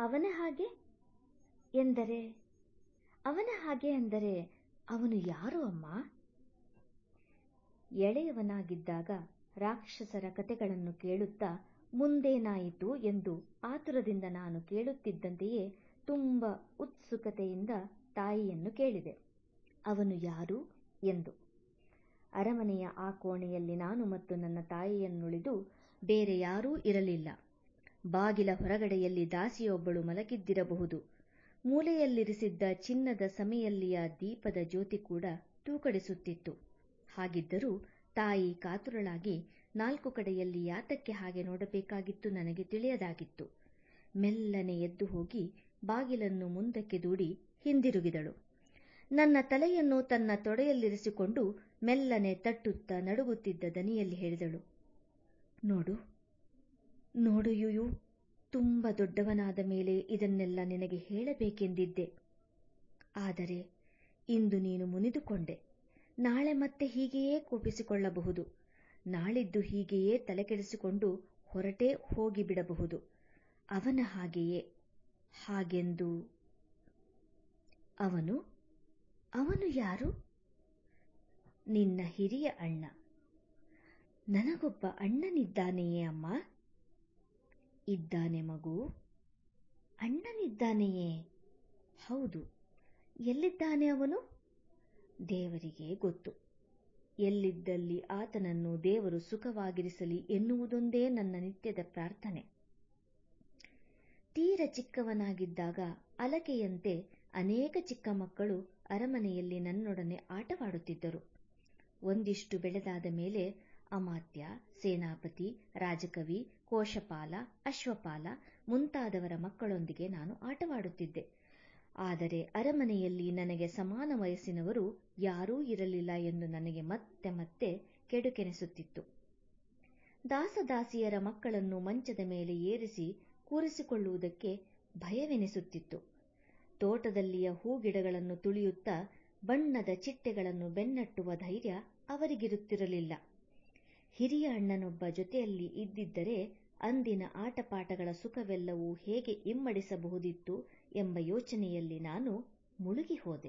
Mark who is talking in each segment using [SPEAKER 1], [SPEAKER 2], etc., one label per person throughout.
[SPEAKER 1] ಅವನ ಹಾಗೆ ಎಂದರೆ ಅವನ ಹಾಗೆ ಅಂದರೆ ಅವನು ಯಾರು ಅಮ್ಮ ಎಳೆಯವನಾಗಿದ್ದಾಗ ರಾಕ್ಷಸರ ಕತೆಗಳನ್ನು ಕೇಳುತ್ತಾ ಮುಂದೇನಾಯಿತು ಎಂದು ಆತುರದಿಂದ ನಾನು ಕೇಳುತ್ತಿದ್ದಂತೆಯೇ ತುಂಬ ಉತ್ಸುಕತೆಯಿಂದ ತಾಯಿಯನ್ನು ಕೇಳಿದೆ ಅವನು ಯಾರು ಎಂದು ಅರಮನೆಯ ಆ ಕೋಣೆಯಲ್ಲಿ ನಾನು ಮತ್ತು ನನ್ನ ತಾಯಿಯನ್ನುಳಿದು ಬೇರೆ ಯಾರೂ ಇರಲಿಲ್ಲ ಬಾಗಿಲ ಹೊರಗಡೆಯಲ್ಲಿ ದಾಸಿಯೊಬ್ಬಳು ಮಲಗಿದ್ದಿರಬಹುದು ಮೂಲೆಯಲ್ಲಿರಿಸಿದ್ದ ಚಿನ್ನದ ಸಮೆಯಲ್ಲಿಯ ದೀಪದ ಜ್ಯೋತಿ ಕೂಡ ತೂಕಡಿಸುತ್ತಿತ್ತು ಹಾಗಿದ್ದರೂ ತಾಯಿ ಕಾತುರಳಾಗಿ ನಾಲ್ಕು ಕಡೆಯಲ್ಲಿ ಯಾತಕ್ಕೆ ಹಾಗೆ ನೋಡಬೇಕಾಗಿತ್ತು ನನಗೆ ತಿಳಿಯದಾಗಿತ್ತು ಮೆಲ್ಲನೆ ಎದ್ದು ಹೋಗಿ ಬಾಗಿಲನ್ನು ಮುಂದಕ್ಕೆ ದೂಡಿ ಹಿಂದಿರುಗಿದಳು ನನ್ನ ತಲೆಯನ್ನು ತನ್ನ ತೊಡೆಯಲ್ಲಿರಿಸಿಕೊಂಡು ಮೆಲ್ಲನೆ ತಟ್ಟುತ್ತಾ ನಡುಗುತ್ತಿದ್ದ ದನಿಯಲ್ಲಿ ಹೇಳಿದಳು ನೋಡು ನೋಡು ಯುಯು ತುಂಬ ದೊಡ್ಡವನಾದ ಮೇಲೆ ಇದನ್ನೆಲ್ಲ ನಿನಗೆ ಹೇಳಬೇಕೆಂದಿದ್ದೆ ಆದರೆ ಇಂದು ನೀನು ಮುನಿದುಕೊಂಡೆ ನಾಳೆ ಮತ್ತೆ ಹೀಗೆಯೇ ಕೋಪಿಸಿಕೊಳ್ಳಬಹುದು ನಾಳಿದ್ದು ಹೀಗೆಯೇ ತಲೆಕೆಡಿಸಿಕೊಂಡು ಹೊರಟೇ ಹೋಗಿಬಿಡಬಹುದು ಅವನ ಹಾಗೆಯೇ ಹಾಗೆಂದು ಅವನು ಅವನು ಯಾರು ನಿನ್ನ ಹಿರಿಯ ಅಣ್ಣ ನನಗೊಬ್ಬ ಅಣ್ಣನಿದ್ದಾನೆಯೇ ಅಮ್ಮ ಇದ್ದಾನೆ ಮಗು ಅಣ್ಣನಿದ್ದಾನೆಯೇ ಹೌದು ಎಲ್ಲಿದ್ದಾನೆ ಅವನು ದೇವರಿಗೆ ಗೊತ್ತು ಎಲ್ಲಿದ್ದಲ್ಲಿ ಆತನನ್ನು ದೇವರು ಸುಖವಾಗಿರಿಸಲಿ ಎನ್ನುವುದೊಂದೇ ನನ್ನ ನಿತ್ಯದ ಪ್ರಾರ್ಥನೆ ತೀರ ಚಿಕ್ಕವನಾಗಿದ್ದಾಗ ಅಲಕೆಯಂತೆ ಅನೇಕ ಚಿಕ್ಕ ಮಕ್ಕಳು ಅರಮನೆಯಲ್ಲಿ ನನ್ನೊಡನೆ ಆಟವಾಡುತ್ತಿದ್ದರು ಒಂದಿಷ್ಟು ಬೆಳೆದಾದ ಮೇಲೆ ಅಮಾತ್ಯ ಸೇನಾಪತಿ ರಾಜಕವಿ ಕೋಶಪಾಲ ಅಶ್ವಪಾಲ ಮುಂತಾದವರ ಮಕ್ಕಳೊಂದಿಗೆ ನಾನು ಆಟವಾಡುತ್ತಿದ್ದೆ ಆದರೆ ಅರಮನೆಯಲ್ಲಿ ನನಗೆ ಸಮಾನ ವಯಸ್ಸಿನವರು ಯಾರೂ ಇರಲಿಲ್ಲ ಎಂದು ನನಗೆ ಮತ್ತೆ ಮತ್ತೆ ಕೆಡುಕೆನಿಸುತ್ತಿತ್ತು ದಾಸದಾಸಿಯರ ಮಕ್ಕಳನ್ನು ಮಂಚದ ಮೇಲೆ ಏರಿಸಿ ಕೂರಿಸಿಕೊಳ್ಳುವುದಕ್ಕೆ ಭಯವೆನಿಸುತ್ತಿತ್ತು ತೋಟದಲ್ಲಿಯ ಹೂಗಿಡಗಳನ್ನು ತುಳಿಯುತ್ತಾ ಬಣ್ಣದ ಚಿಟ್ಟೆಗಳನ್ನು ಬೆನ್ನಟ್ಟುವ ಧೈರ್ಯ ಅವರಿಗಿರುತ್ತಿರಲಿಲ್ಲ ಹಿರಿಯ ಅಣ್ಣನೊಬ್ಬ ಜೊತೆಯಲ್ಲಿ ಇದ್ದಿದ್ದರೆ ಅಂದಿನ ಆಟಪಾಠಗಳ ಸುಖವೆಲ್ಲವೂ ಹೇಗೆ ಇಮ್ಮಡಿಸಬಹುದಿತ್ತು ಎಂಬ ಯೋಚನೆಯಲ್ಲಿ ನಾನು ಮುಳುಗಿ ಹೋದೆ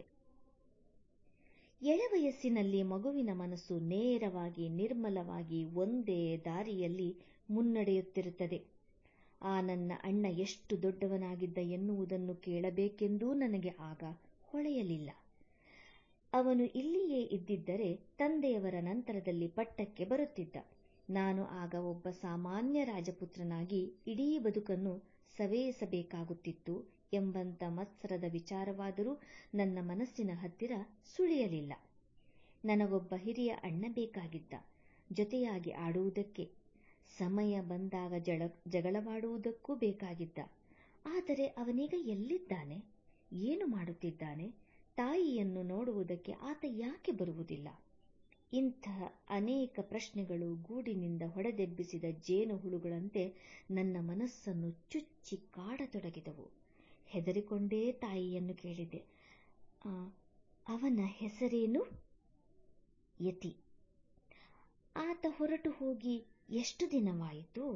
[SPEAKER 1] ಎಳೆವಯಸ್ಸಿನಲ್ಲಿ ಮಗುವಿನ ಮನಸ್ಸು ನೇರವಾಗಿ ನಿರ್ಮಲವಾಗಿ ಒಂದೇ ದಾರಿಯಲ್ಲಿ ಮುನ್ನಡೆಯುತ್ತಿರುತ್ತದೆ ಆ ನನ್ನ ಅಣ್ಣ ಎಷ್ಟು ದೊಡ್ಡವನಾಗಿದ್ದ ಎನ್ನುವುದನ್ನು ಕೇಳಬೇಕೆಂದೂ ನನಗೆ ಆಗ ಹೊಳೆಯಲಿಲ್ಲ ಅವನು ಇಲ್ಲಿಯೇ ಇದ್ದಿದ್ದರೆ ತಂದೆಯವರ ನಂತರದಲ್ಲಿ ಪಟ್ಟಕ್ಕೆ ಬರುತ್ತಿದ್ದ ನಾನು ಆಗ ಒಬ್ಬ ಸಾಮಾನ್ಯ ರಾಜಪುತ್ರನಾಗಿ ಇಡೀ ಬದುಕನ್ನು ಸವೇಸಬೇಕಾಗುತ್ತಿತ್ತು ಎಂಬಂತ ಮತ್ಸರದ ವಿಚಾರವಾದರೂ ನನ್ನ ಮನಸ್ಸಿನ ಹತ್ತಿರ ಸುಳಿಯಲಿಲ್ಲ ನನಗೊಬ್ಬ ಹಿರಿಯ ಅಣ್ಣ ಬೇಕಾಗಿದ್ದ ಜೊತೆಯಾಗಿ ಆಡುವುದಕ್ಕೆ ಸಮಯ ಬಂದಾಗ ಜಳ ಜಗಳವಾಡುವುದಕ್ಕೂ ಬೇಕಾಗಿದ್ದ ಆದರೆ ಅವನೀಗ ಎಲ್ಲಿದ್ದಾನೆ ಏನು ಮಾಡುತ್ತಿದ್ದಾನೆ ತಾಯಿಯನ್ನು ನೋಡುವುದಕ್ಕೆ ಆತ ಯಾಕೆ ಬರುವುದಿಲ್ಲ ಇಂತಹ ಅನೇಕ ಪ್ರಶ್ನೆಗಳು ಗೂಡಿನಿಂದ ಹೊಡೆದೆಬ್ಬಿಸಿದ ಜೇನು ಹುಳುಗಳಂತೆ ನನ್ನ ಮನಸ್ಸನ್ನು ಚುಚ್ಚಿ ಕಾಡತೊಡಗಿದವು ಹೆದರಿಕೊಂಡೇ ತಾಯಿಯನ್ನು ಕೇಳಿದೆ ಅವನ ಹೆಸರೇನು ಯತಿ ಆತ ಹೊರಟು ಹೋಗಿ ಎಷ್ಟು ದಿನವಾಯಿತು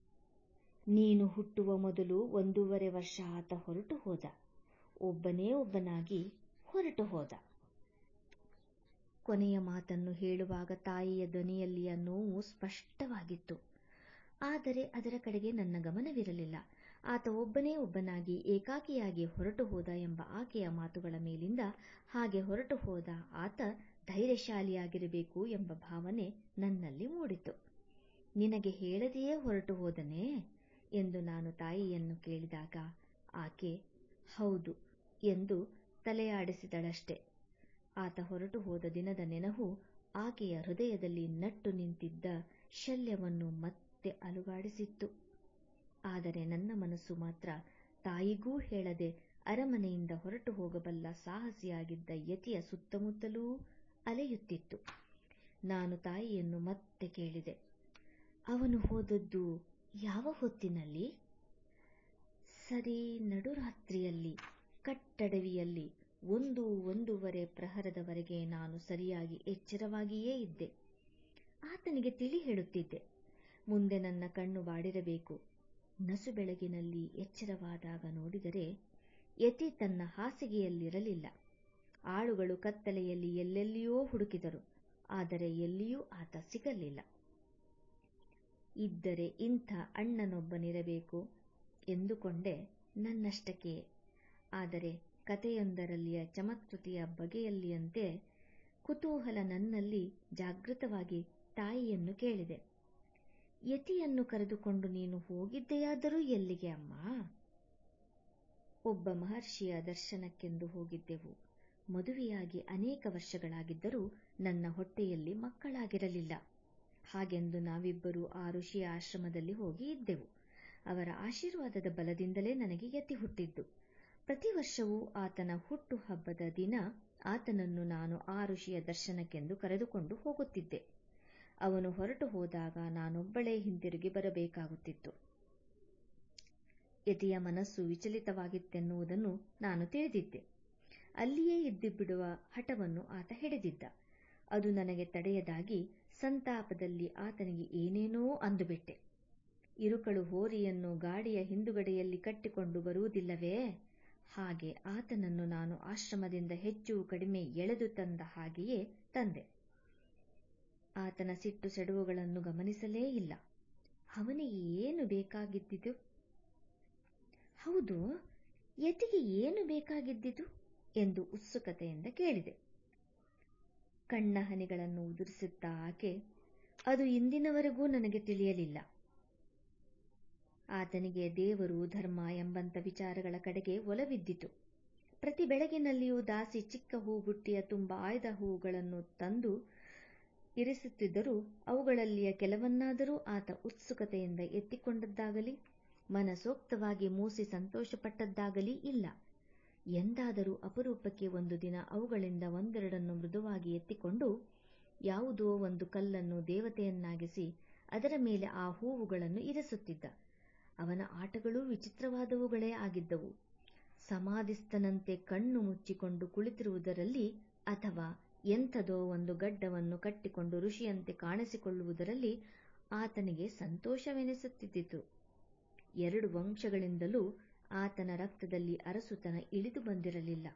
[SPEAKER 1] ನೀನು ಹುಟ್ಟುವ ಮೊದಲು ಒಂದೂವರೆ ವರ್ಷ ಆತ ಹೊರಟು ಹೋದ ಒಬ್ಬನೇ ಒಬ್ಬನಾಗಿ ಹೊರಟು ಹೋದ ಕೊನೆಯ ಮಾತನ್ನು ಹೇಳುವಾಗ ತಾಯಿಯ ಧ್ವನಿಯಲ್ಲಿಯ ನೋವು ಸ್ಪಷ್ಟವಾಗಿತ್ತು ಆದರೆ ಅದರ ಕಡೆಗೆ ನನ್ನ ಗಮನವಿರಲಿಲ್ಲ ಆತ ಒಬ್ಬನೇ ಒಬ್ಬನಾಗಿ ಏಕಾಕಿಯಾಗಿ ಹೊರಟು ಹೋದ ಎಂಬ ಆಕೆಯ ಮಾತುಗಳ ಮೇಲಿಂದ ಹಾಗೆ ಹೊರಟು ಹೋದ ಆತ ಧೈರ್ಯಶಾಲಿಯಾಗಿರಬೇಕು ಎಂಬ ಭಾವನೆ ನನ್ನಲ್ಲಿ ಮೂಡಿತು ನಿನಗೆ ಹೇಳದೆಯೇ ಹೊರಟು ಹೋದನೇ ಎಂದು ನಾನು ತಾಯಿಯನ್ನು ಕೇಳಿದಾಗ ಆಕೆ ಹೌದು ಎಂದು ತಲೆಯಾಡಿಸಿದಳಷ್ಟೆ ಆತ ಹೊರಟು ಹೋದ ದಿನದ ನೆನಹು ಆಕೆಯ ಹೃದಯದಲ್ಲಿ ನಟ್ಟು ನಿಂತಿದ್ದ ಶಲ್ಯವನ್ನು ಮತ್ತೆ ಅಲುಗಾಡಿಸಿತ್ತು ಆದರೆ ನನ್ನ ಮನಸ್ಸು ಮಾತ್ರ ತಾಯಿಗೂ ಹೇಳದೆ ಅರಮನೆಯಿಂದ ಹೊರಟು ಹೋಗಬಲ್ಲ ಸಾಹಸಿಯಾಗಿದ್ದ ಯತಿಯ ಸುತ್ತಮುತ್ತಲೂ ಅಲೆಯುತ್ತಿತ್ತು ನಾನು ತಾಯಿಯನ್ನು ಮತ್ತೆ ಕೇಳಿದೆ ಅವನು ಹೋದದ್ದು ಯಾವ ಹೊತ್ತಿನಲ್ಲಿ ಸರಿ ನಡುರಾತ್ರಿಯಲ್ಲಿ ಕಟ್ಟಡವಿಯಲ್ಲಿ ಒಂದು ಒಂದೂವರೆ ಪ್ರಹರದವರೆಗೆ ನಾನು ಸರಿಯಾಗಿ ಎಚ್ಚರವಾಗಿಯೇ ಇದ್ದೆ ಆತನಿಗೆ ತಿಳಿ ಹೇಳುತ್ತಿದ್ದೆ ಮುಂದೆ ನನ್ನ ಕಣ್ಣು ಬಾಡಿರಬೇಕು ನಸು ಬೆಳಗಿನಲ್ಲಿ ಎಚ್ಚರವಾದಾಗ ನೋಡಿದರೆ ಯತಿ ತನ್ನ ಹಾಸಿಗೆಯಲ್ಲಿರಲಿಲ್ಲ ಆಳುಗಳು ಕತ್ತಲೆಯಲ್ಲಿ ಎಲ್ಲೆಲ್ಲಿಯೋ ಹುಡುಕಿದರು ಆದರೆ ಎಲ್ಲಿಯೂ ಆತ ಸಿಗಲಿಲ್ಲ ಇದ್ದರೆ ಇಂಥ ಅಣ್ಣನೊಬ್ಬನಿರಬೇಕು ಎಂದುಕೊಂಡೆ ನನ್ನಷ್ಟಕ್ಕೆ ಆದರೆ ಕಥೆಯೊಂದರಲ್ಲಿಯ ಚಮತ್ಕೃತಿಯ ಬಗೆಯಲ್ಲಿಯಂತೆ ಕುತೂಹಲ ನನ್ನಲ್ಲಿ ಜಾಗೃತವಾಗಿ ತಾಯಿಯನ್ನು ಕೇಳಿದೆ ಯತಿಯನ್ನು ಕರೆದುಕೊಂಡು ನೀನು ಹೋಗಿದ್ದೆಯಾದರೂ ಎಲ್ಲಿಗೆ ಅಮ್ಮ ಒಬ್ಬ ಮಹರ್ಷಿಯ ದರ್ಶನಕ್ಕೆಂದು ಹೋಗಿದ್ದೆವು ಮದುವೆಯಾಗಿ ಅನೇಕ ವರ್ಷಗಳಾಗಿದ್ದರೂ ನನ್ನ ಹೊಟ್ಟೆಯಲ್ಲಿ ಮಕ್ಕಳಾಗಿರಲಿಲ್ಲ ಹಾಗೆಂದು ನಾವಿಬ್ಬರೂ ಆ ಋಷಿಯ ಆಶ್ರಮದಲ್ಲಿ ಹೋಗಿ ಇದ್ದೆವು ಅವರ ಆಶೀರ್ವಾದದ ಬಲದಿಂದಲೇ ನನಗೆ ಯತಿ ಹುಟ್ಟಿದ್ದು ಪ್ರತಿ ವರ್ಷವೂ ಆತನ ಹುಟ್ಟು ಹಬ್ಬದ ದಿನ ಆತನನ್ನು ನಾನು ಆ ಋಷಿಯ ದರ್ಶನಕ್ಕೆಂದು ಕರೆದುಕೊಂಡು ಹೋಗುತ್ತಿದ್ದೆ ಅವನು ಹೊರಟು ಹೋದಾಗ ನಾನೊಬ್ಬಳೇ ಹಿಂತಿರುಗಿ ಬರಬೇಕಾಗುತ್ತಿತ್ತು ಯತಿಯ ಮನಸ್ಸು ವಿಚಲಿತವಾಗಿತ್ತೆನ್ನುವುದನ್ನು ನಾನು ತಿಳಿದಿದ್ದೆ ಅಲ್ಲಿಯೇ ಇದ್ದು ಬಿಡುವ ಹಠವನ್ನು ಆತ ಹಿಡಿದಿದ್ದ ಅದು ನನಗೆ ತಡೆಯದಾಗಿ ಸಂತಾಪದಲ್ಲಿ ಆತನಿಗೆ ಏನೇನೋ ಅಂದುಬಿಟ್ಟೆ ಇರುಕಳು ಹೋರಿಯನ್ನು ಗಾಡಿಯ ಹಿಂದುಗಡೆಯಲ್ಲಿ ಕಟ್ಟಿಕೊಂಡು ಬರುವುದಿಲ್ಲವೇ ಹಾಗೆ ಆತನನ್ನು ನಾನು ಆಶ್ರಮದಿಂದ ಹೆಚ್ಚು ಕಡಿಮೆ ಎಳೆದು ತಂದ ಹಾಗೆಯೇ ತಂದೆ ಆತನ ಸಿಟ್ಟು ಸೆಡವುಗಳನ್ನು ಗಮನಿಸಲೇ ಇಲ್ಲ ಅವನಿಗೆ ಏನು ಬೇಕಾಗಿದ್ದಿತು ಹೌದು ಯತಿಗೆ ಏನು ಬೇಕಾಗಿದ್ದಿತು ಎಂದು ಉತ್ಸುಕತೆಯಿಂದ ಕೇಳಿದೆ ಕಣ್ಣ ಹನಿಗಳನ್ನು ಉದುರಿಸುತ್ತಾ ಆಕೆ ಅದು ಇಂದಿನವರೆಗೂ ನನಗೆ ತಿಳಿಯಲಿಲ್ಲ ಆತನಿಗೆ ದೇವರು ಧರ್ಮ ಎಂಬಂತ ವಿಚಾರಗಳ ಕಡೆಗೆ ಒಲವಿದ್ದಿತು ಪ್ರತಿ ಬೆಳಗಿನಲ್ಲಿಯೂ ದಾಸಿ ಚಿಕ್ಕ ಹೂಬುಟ್ಟಿಯ ತುಂಬ ಆಯ್ದ ಹೂಗಳನ್ನು ತಂದು ಇರಿಸುತ್ತಿದ್ದರೂ ಅವುಗಳಲ್ಲಿಯ ಕೆಲವನ್ನಾದರೂ ಆತ ಉತ್ಸುಕತೆಯಿಂದ ಎತ್ತಿಕೊಂಡದ್ದಾಗಲಿ ಮನಸೋಕ್ತವಾಗಿ ಮೂಸಿ ಸಂತೋಷಪಟ್ಟದ್ದಾಗಲಿ ಇಲ್ಲ ಎಂದಾದರೂ ಅಪರೂಪಕ್ಕೆ ಒಂದು ದಿನ ಅವುಗಳಿಂದ ಒಂದೆರಡನ್ನು ಮೃದುವಾಗಿ ಎತ್ತಿಕೊಂಡು ಯಾವುದೋ ಒಂದು ಕಲ್ಲನ್ನು ದೇವತೆಯನ್ನಾಗಿಸಿ ಅದರ ಮೇಲೆ ಆ ಹೂವುಗಳನ್ನು ಇರಿಸುತ್ತಿದ್ದ ಅವನ ಆಟಗಳೂ ವಿಚಿತ್ರವಾದವುಗಳೇ ಆಗಿದ್ದವು ಸಮಾಧಿಸ್ಥನಂತೆ ಕಣ್ಣು ಮುಚ್ಚಿಕೊಂಡು ಕುಳಿತಿರುವುದರಲ್ಲಿ ಅಥವಾ ಎಂಥದೋ ಒಂದು ಗಡ್ಡವನ್ನು ಕಟ್ಟಿಕೊಂಡು ಋಷಿಯಂತೆ ಕಾಣಿಸಿಕೊಳ್ಳುವುದರಲ್ಲಿ ಆತನಿಗೆ ಸಂತೋಷವೆನಿಸುತ್ತಿದ್ದಿತು ಎರಡು ವಂಶಗಳಿಂದಲೂ ಆತನ ರಕ್ತದಲ್ಲಿ ಅರಸುತನ ಇಳಿದು ಬಂದಿರಲಿಲ್ಲ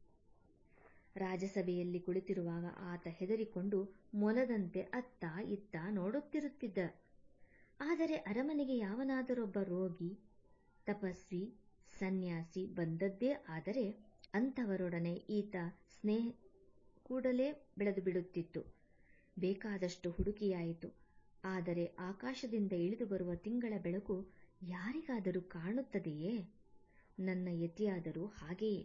[SPEAKER 1] ರಾಜಸಭೆಯಲ್ಲಿ ಕುಳಿತಿರುವಾಗ ಆತ ಹೆದರಿಕೊಂಡು ಮೊಲದಂತೆ ಅತ್ತ ಇತ್ತ ನೋಡುತ್ತಿರುತ್ತಿದ್ದ ಆದರೆ ಅರಮನೆಗೆ ಯಾವನಾದರೊಬ್ಬ ರೋಗಿ ತಪಸ್ವಿ ಸನ್ಯಾಸಿ ಬಂದದ್ದೇ ಆದರೆ ಅಂಥವರೊಡನೆ ಈತ ಸ್ನೇಹ ಕೂಡಲೇ ಬೆಳೆದು ಬಿಡುತ್ತಿತ್ತು ಬೇಕಾದಷ್ಟು ಹುಡುಕಿಯಾಯಿತು ಆದರೆ ಆಕಾಶದಿಂದ ಇಳಿದು ಬರುವ ತಿಂಗಳ ಬೆಳಕು ಯಾರಿಗಾದರೂ ಕಾಣುತ್ತದೆಯೇ ನನ್ನ ಯತಿಯಾದರೂ ಹಾಗೆಯೇ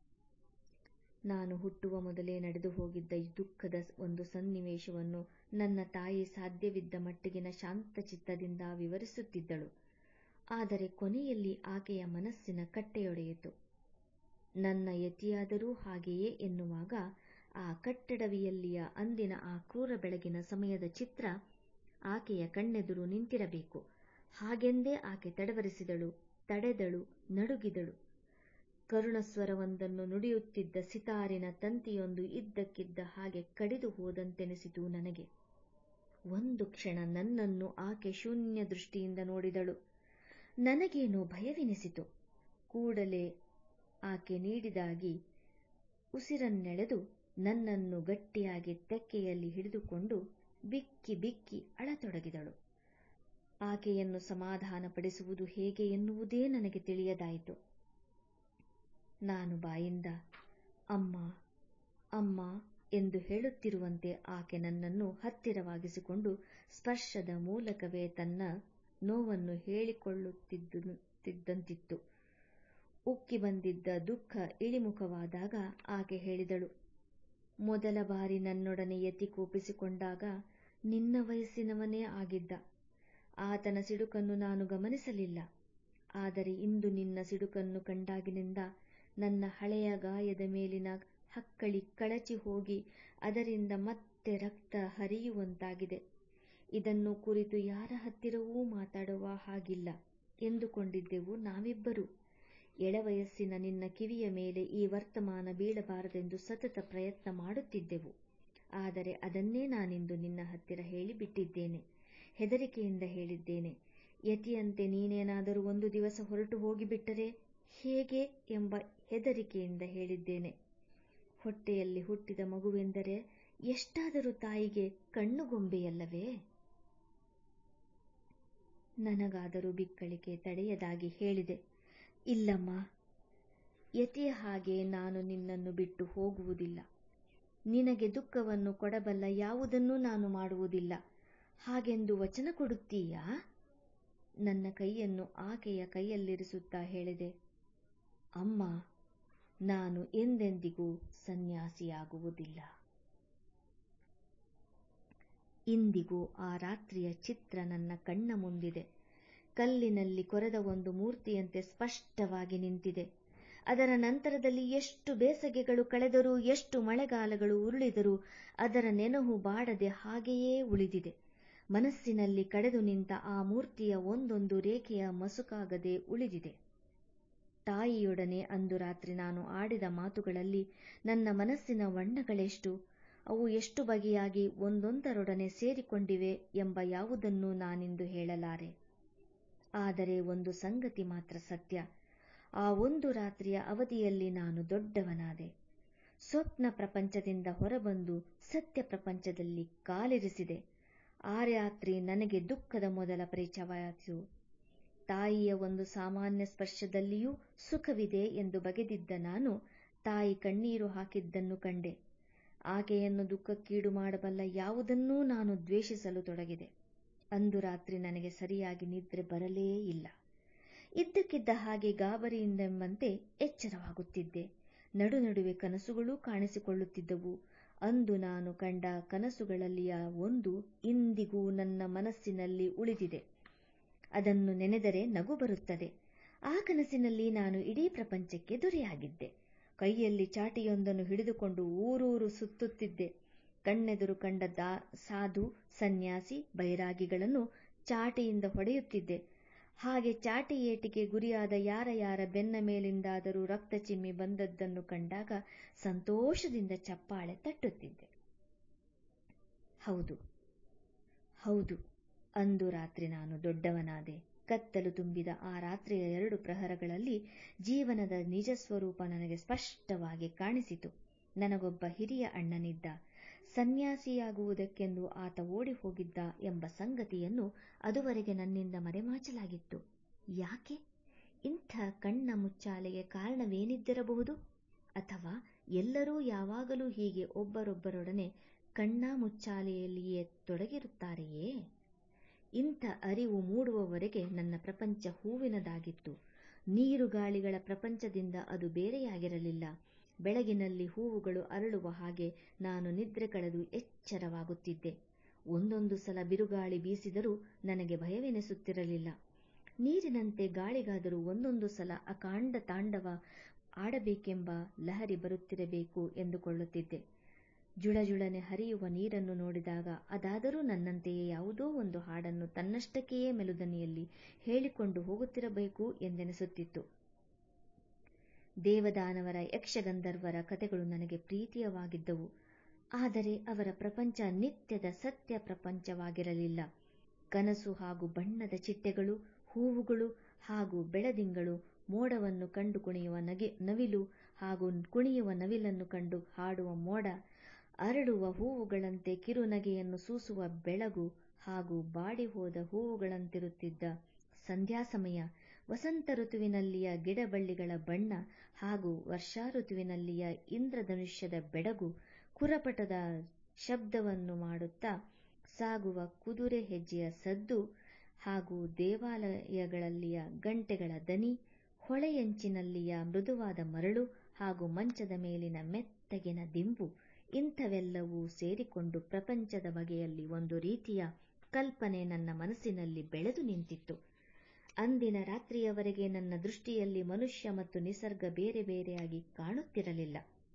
[SPEAKER 1] ನಾನು ಹುಟ್ಟುವ ಮೊದಲೇ ನಡೆದು ಹೋಗಿದ್ದ ದುಃಖದ ಒಂದು ಸನ್ನಿವೇಶವನ್ನು ನನ್ನ ತಾಯಿ ಸಾಧ್ಯವಿದ್ದ ಮಟ್ಟಿಗಿನ ಶಾಂತಚಿತ್ತದಿಂದ ವಿವರಿಸುತ್ತಿದ್ದಳು ಆದರೆ ಕೊನೆಯಲ್ಲಿ ಆಕೆಯ ಮನಸ್ಸಿನ ಕಟ್ಟೆಯೊಡೆಯಿತು ನನ್ನ ಯತಿಯಾದರೂ ಹಾಗೆಯೇ ಎನ್ನುವಾಗ ಆ ಕಟ್ಟಡವಿಯಲ್ಲಿಯ ಅಂದಿನ ಆ ಕ್ರೂರ ಬೆಳಗಿನ ಸಮಯದ ಚಿತ್ರ ಆಕೆಯ ಕಣ್ಣೆದುರು ನಿಂತಿರಬೇಕು ಹಾಗೆಂದೇ ಆಕೆ ತಡವರಿಸಿದಳು ತಡೆದಳು ನಡುಗಿದಳು ಕರುಣಸ್ವರವೊಂದನ್ನು ನುಡಿಯುತ್ತಿದ್ದ ಸಿತಾರಿನ ತಂತಿಯೊಂದು ಇದ್ದಕ್ಕಿದ್ದ ಹಾಗೆ ಕಡಿದು ಹೋದಂತೆನಿಸಿತು ನನಗೆ ಒಂದು ಕ್ಷಣ ನನ್ನನ್ನು ಆಕೆ ಶೂನ್ಯ ದೃಷ್ಟಿಯಿಂದ ನೋಡಿದಳು ನನಗೇನೋ ಭಯವೆನಿಸಿತು ಕೂಡಲೇ ಆಕೆ ನೀಡಿದಾಗಿ ಉಸಿರನ್ನೆಳೆದು ನನ್ನನ್ನು ಗಟ್ಟಿಯಾಗಿ ತೆಕ್ಕೆಯಲ್ಲಿ ಹಿಡಿದುಕೊಂಡು ಬಿಕ್ಕಿ ಬಿಕ್ಕಿ ಅಳತೊಡಗಿದಳು ಆಕೆಯನ್ನು ಸಮಾಧಾನಪಡಿಸುವುದು ಹೇಗೆ ಎನ್ನುವುದೇ ನನಗೆ ತಿಳಿಯದಾಯಿತು ನಾನು ಬಾಯಿಂದ ಅಮ್ಮ ಅಮ್ಮ ಎಂದು ಹೇಳುತ್ತಿರುವಂತೆ ಆಕೆ ನನ್ನನ್ನು ಹತ್ತಿರವಾಗಿಸಿಕೊಂಡು ಸ್ಪರ್ಶದ ಮೂಲಕವೇ ತನ್ನ ನೋವನ್ನು ಹೇಳಿಕೊಳ್ಳುತ್ತಿದ್ದಂತಿತ್ತು ಉಕ್ಕಿ ಬಂದಿದ್ದ ದುಃಖ ಇಳಿಮುಖವಾದಾಗ ಆಕೆ ಹೇಳಿದಳು ಮೊದಲ ಬಾರಿ ನನ್ನೊಡನೆ ಯತಿ ಕೋಪಿಸಿಕೊಂಡಾಗ ನಿನ್ನ ವಯಸ್ಸಿನವನೇ ಆಗಿದ್ದ ಆತನ ಸಿಡುಕನ್ನು ನಾನು ಗಮನಿಸಲಿಲ್ಲ ಆದರೆ ಇಂದು ನಿನ್ನ ಸಿಡುಕನ್ನು ಕಂಡಾಗಿನಿಂದ ನನ್ನ ಹಳೆಯ ಗಾಯದ ಮೇಲಿನ ಹಕ್ಕಳಿ ಕಳಚಿ ಹೋಗಿ ಅದರಿಂದ ಮತ್ತೆ ರಕ್ತ ಹರಿಯುವಂತಾಗಿದೆ ಇದನ್ನು ಕುರಿತು ಯಾರ ಹತ್ತಿರವೂ ಮಾತಾಡುವ ಹಾಗಿಲ್ಲ ಎಂದುಕೊಂಡಿದ್ದೆವು ನಾವಿಬ್ಬರು ಎಳವಯಸ್ಸಿನ ನಿನ್ನ ಕಿವಿಯ ಮೇಲೆ ಈ ವರ್ತಮಾನ ಬೀಳಬಾರದೆಂದು ಸತತ ಪ್ರಯತ್ನ ಮಾಡುತ್ತಿದ್ದೆವು ಆದರೆ ಅದನ್ನೇ ನಾನಿಂದು ನಿನ್ನ ಹತ್ತಿರ ಹೇಳಿಬಿಟ್ಟಿದ್ದೇನೆ ಹೆದರಿಕೆಯಿಂದ ಹೇಳಿದ್ದೇನೆ ಯತಿಯಂತೆ ನೀನೇನಾದರೂ ಒಂದು ದಿವಸ ಹೊರಟು ಹೋಗಿಬಿಟ್ಟರೆ ಹೇಗೆ ಎಂಬ ಹೆದರಿಕೆಯಿಂದ ಹೇಳಿದ್ದೇನೆ ಹೊಟ್ಟೆಯಲ್ಲಿ ಹುಟ್ಟಿದ ಮಗುವೆಂದರೆ ಎಷ್ಟಾದರೂ ತಾಯಿಗೆ ಕಣ್ಣುಗೊಂಬೆಯಲ್ಲವೇ ನನಗಾದರೂ ಬಿಕ್ಕಳಿಕೆ ತಡೆಯದಾಗಿ ಹೇಳಿದೆ ಇಲ್ಲಮ್ಮ ಯತಿಯ ಹಾಗೆ ನಾನು ನಿನ್ನನ್ನು ಬಿಟ್ಟು ಹೋಗುವುದಿಲ್ಲ ನಿನಗೆ ದುಃಖವನ್ನು ಕೊಡಬಲ್ಲ ಯಾವುದನ್ನೂ ನಾನು ಮಾಡುವುದಿಲ್ಲ ಹಾಗೆಂದು ವಚನ ಕೊಡುತ್ತೀಯಾ ನನ್ನ ಕೈಯನ್ನು ಆಕೆಯ ಕೈಯಲ್ಲಿರಿಸುತ್ತಾ ಹೇಳಿದೆ ಅಮ್ಮ ನಾನು ಎಂದೆಂದಿಗೂ ಸನ್ಯಾಸಿಯಾಗುವುದಿಲ್ಲ ಇಂದಿಗೂ ಆ ರಾತ್ರಿಯ ಚಿತ್ರ ನನ್ನ ಕಣ್ಣ ಮುಂದಿದೆ ಕಲ್ಲಿನಲ್ಲಿ ಕೊರೆದ ಒಂದು ಮೂರ್ತಿಯಂತೆ ಸ್ಪಷ್ಟವಾಗಿ ನಿಂತಿದೆ ಅದರ ನಂತರದಲ್ಲಿ ಎಷ್ಟು ಬೇಸಗೆಗಳು ಕಳೆದರೂ ಎಷ್ಟು ಮಳೆಗಾಲಗಳು ಉರುಳಿದರೂ ಅದರ ನೆನಹು ಬಾಡದೆ ಹಾಗೆಯೇ ಉಳಿದಿದೆ ಮನಸ್ಸಿನಲ್ಲಿ ಕಡೆದು ನಿಂತ ಆ ಮೂರ್ತಿಯ ಒಂದೊಂದು ರೇಖೆಯ ಮಸುಕಾಗದೆ ಉಳಿದಿದೆ ತಾಯಿಯೊಡನೆ ಅಂದು ರಾತ್ರಿ ನಾನು ಆಡಿದ ಮಾತುಗಳಲ್ಲಿ ನನ್ನ ಮನಸ್ಸಿನ ಬಣ್ಣಗಳೆಷ್ಟು ಅವು ಎಷ್ಟು ಬಗೆಯಾಗಿ ಒಂದೊಂದರೊಡನೆ ಸೇರಿಕೊಂಡಿವೆ ಎಂಬ ಯಾವುದನ್ನೂ ನಾನಿಂದು ಹೇಳಲಾರೆ ಆದರೆ ಒಂದು ಸಂಗತಿ ಮಾತ್ರ ಸತ್ಯ ಆ ಒಂದು ರಾತ್ರಿಯ ಅವಧಿಯಲ್ಲಿ ನಾನು ದೊಡ್ಡವನಾದೆ ಸ್ವಪ್ನ ಪ್ರಪಂಚದಿಂದ ಹೊರಬಂದು ಸತ್ಯ ಪ್ರಪಂಚದಲ್ಲಿ ಕಾಲಿರಿಸಿದೆ ಆ ರಾತ್ರಿ ನನಗೆ ದುಃಖದ ಮೊದಲ ಪರಿಚಯವಾಯಿತು ತಾಯಿಯ ಒಂದು ಸಾಮಾನ್ಯ ಸ್ಪರ್ಶದಲ್ಲಿಯೂ ಸುಖವಿದೆ ಎಂದು ಬಗೆದಿದ್ದ ನಾನು ತಾಯಿ ಕಣ್ಣೀರು ಹಾಕಿದ್ದನ್ನು ಕಂಡೆ ಆಕೆಯನ್ನು ದುಃಖಕ್ಕೀಡು ಮಾಡಬಲ್ಲ ಯಾವುದನ್ನೂ ನಾನು ದ್ವೇಷಿಸಲು ತೊಡಗಿದೆ ಅಂದು ರಾತ್ರಿ ನನಗೆ ಸರಿಯಾಗಿ ನಿದ್ರೆ ಬರಲೇ ಇಲ್ಲ ಇದ್ದಕ್ಕಿದ್ದ ಹಾಗೆ ಗಾಬರಿಯಿಂದೆಂಬಂತೆ ಎಚ್ಚರವಾಗುತ್ತಿದ್ದೆ ನಡು ನಡುವೆ ಕನಸುಗಳೂ ಕಾಣಿಸಿಕೊಳ್ಳುತ್ತಿದ್ದವು ಅಂದು ನಾನು ಕಂಡ ಕನಸುಗಳಲ್ಲಿಯ ಒಂದು ಇಂದಿಗೂ ನನ್ನ ಮನಸ್ಸಿನಲ್ಲಿ ಉಳಿದಿದೆ ಅದನ್ನು ನೆನೆದರೆ ನಗು ಬರುತ್ತದೆ ಆ ಕನಸಿನಲ್ಲಿ ನಾನು ಇಡೀ ಪ್ರಪಂಚಕ್ಕೆ ದೊರೆಯಾಗಿದ್ದೆ ಕೈಯಲ್ಲಿ ಚಾಟಿಯೊಂದನ್ನು ಹಿಡಿದುಕೊಂಡು ಊರೂರು ಸುತ್ತುತ್ತಿದ್ದೆ ಕಣ್ಣೆದುರು ಕಂಡ ದಾ ಸಾಧು ಸನ್ಯಾಸಿ ಬೈರಾಗಿಗಳನ್ನು ಚಾಟಿಯಿಂದ ಹೊಡೆಯುತ್ತಿದ್ದೆ ಹಾಗೆ ಚಾಟಿ ಏಟಿಗೆ ಗುರಿಯಾದ ಯಾರ ಯಾರ ಬೆನ್ನ ಮೇಲಿಂದಾದರೂ ರಕ್ತ ಚಿಮ್ಮಿ ಬಂದದ್ದನ್ನು ಕಂಡಾಗ ಸಂತೋಷದಿಂದ ಚಪ್ಪಾಳೆ ತಟ್ಟುತ್ತಿದ್ದೆ ಹೌದು ಹೌದು ಅಂದು ರಾತ್ರಿ ನಾನು ದೊಡ್ಡವನಾದೆ ಕತ್ತಲು ತುಂಬಿದ ಆ ರಾತ್ರಿಯ ಎರಡು ಪ್ರಹರಗಳಲ್ಲಿ ಜೀವನದ ನಿಜ ಸ್ವರೂಪ ನನಗೆ ಸ್ಪಷ್ಟವಾಗಿ ಕಾಣಿಸಿತು ನನಗೊಬ್ಬ ಹಿರಿಯ ಅಣ್ಣನಿದ್ದ ಸನ್ಯಾಸಿಯಾಗುವುದಕ್ಕೆಂದು ಆತ ಓಡಿ ಹೋಗಿದ್ದ ಎಂಬ ಸಂಗತಿಯನ್ನು ಅದುವರೆಗೆ ನನ್ನಿಂದ ಮರೆಮಾಚಲಾಗಿತ್ತು ಯಾಕೆ ಇಂಥ ಕಣ್ಣ ಮುಚ್ಚಾಲೆಗೆ ಕಾರಣವೇನಿದ್ದಿರಬಹುದು ಅಥವಾ ಎಲ್ಲರೂ ಯಾವಾಗಲೂ ಹೀಗೆ ಒಬ್ಬರೊಬ್ಬರೊಡನೆ ಕಣ್ಣ ಮುಚ್ಚಾಲೆಯಲ್ಲಿಯೇ ತೊಡಗಿರುತ್ತಾರೆಯೇ ಇಂಥ ಅರಿವು ಮೂಡುವವರೆಗೆ ನನ್ನ ಪ್ರಪಂಚ ಹೂವಿನದಾಗಿತ್ತು ನೀರು ಗಾಳಿಗಳ ಪ್ರಪಂಚದಿಂದ ಅದು ಬೇರೆಯಾಗಿರಲಿಲ್ಲ ಬೆಳಗಿನಲ್ಲಿ ಹೂವುಗಳು ಅರಳುವ ಹಾಗೆ ನಾನು ನಿದ್ರೆ ಕಳೆದು ಎಚ್ಚರವಾಗುತ್ತಿದ್ದೆ ಒಂದೊಂದು ಸಲ ಬಿರುಗಾಳಿ ಬೀಸಿದರೂ ನನಗೆ ಭಯವೆನಿಸುತ್ತಿರಲಿಲ್ಲ ನೀರಿನಂತೆ ಗಾಳಿಗಾದರೂ ಒಂದೊಂದು ಸಲ ಅಕಾಂಡ ತಾಂಡವ ಆಡಬೇಕೆಂಬ ಲಹರಿ ಬರುತ್ತಿರಬೇಕು ಎಂದುಕೊಳ್ಳುತ್ತಿದ್ದೆ ಜುಳಜುಳನೆ ಹರಿಯುವ ನೀರನ್ನು ನೋಡಿದಾಗ ಅದಾದರೂ ನನ್ನಂತೆಯೇ ಯಾವುದೋ ಒಂದು ಹಾಡನ್ನು ತನ್ನಷ್ಟಕ್ಕೆಯೇ ಮೆಲುದನಿಯಲ್ಲಿ ಹೇಳಿಕೊಂಡು ಹೋಗುತ್ತಿರಬೇಕು ಎಂದೆನಿಸುತ್ತಿತ್ತು ದೇವದಾನವರ ಯಕ್ಷಗಂಧರ್ವರ ಕಥೆಗಳು ನನಗೆ ಪ್ರೀತಿಯವಾಗಿದ್ದವು ಆದರೆ ಅವರ ಪ್ರಪಂಚ ನಿತ್ಯದ ಸತ್ಯ ಪ್ರಪಂಚವಾಗಿರಲಿಲ್ಲ ಕನಸು ಹಾಗೂ ಬಣ್ಣದ ಚಿಟ್ಟೆಗಳು ಹೂವುಗಳು ಹಾಗೂ ಬೆಳದಿಂಗಳು ಮೋಡವನ್ನು ಕಂಡು ಕುಣಿಯುವ ನಗೆ ನವಿಲು ಹಾಗೂ ಕುಣಿಯುವ ನವಿಲನ್ನು ಕಂಡು ಹಾಡುವ ಮೋಡ ಅರಳುವ ಹೂವುಗಳಂತೆ ಕಿರುನಗೆಯನ್ನು ಸೂಸುವ ಬೆಳಗು ಹಾಗೂ ಬಾಡಿ ಹೋದ ಹೂವುಗಳಂತಿರುತ್ತಿದ್ದ ಸಂಧ್ಯಾ ಸಮಯ ವಸಂತ ಋತುವಿನಲ್ಲಿಯ ಗಿಡಬಳ್ಳಿಗಳ ಬಣ್ಣ ಹಾಗೂ ವರ್ಷಾ ಋತುವಿನಲ್ಲಿಯ ಇಂದ್ರಧನುಷ್ಯದ ಬೆಡಗು ಕುರಪಟದ ಶಬ್ದವನ್ನು ಮಾಡುತ್ತಾ ಸಾಗುವ ಕುದುರೆ ಹೆಜ್ಜೆಯ ಸದ್ದು ಹಾಗೂ ದೇವಾಲಯಗಳಲ್ಲಿಯ ಗಂಟೆಗಳ ದನಿ ಹೊಳೆಯಂಚಿನಲ್ಲಿಯ ಮೃದುವಾದ ಮರಳು ಹಾಗೂ ಮಂಚದ ಮೇಲಿನ ಮೆತ್ತಗಿನ ದಿಂಬು ಇಂಥವೆಲ್ಲವೂ ಸೇರಿಕೊಂಡು ಪ್ರಪಂಚದ ಬಗೆಯಲ್ಲಿ ಒಂದು ರೀತಿಯ ಕಲ್ಪನೆ ನನ್ನ ಮನಸ್ಸಿನಲ್ಲಿ ಬೆಳೆದು ನಿಂತಿತ್ತು ಅಂದಿನ ರಾತ್ರಿಯವರೆಗೆ ನನ್ನ ದೃಷ್ಟಿಯಲ್ಲಿ ಮನುಷ್ಯ ಮತ್ತು ನಿಸರ್ಗ ಬೇರೆ ಬೇರೆಯಾಗಿ ಕಾಣುತ್ತಿರಲಿಲ್ಲ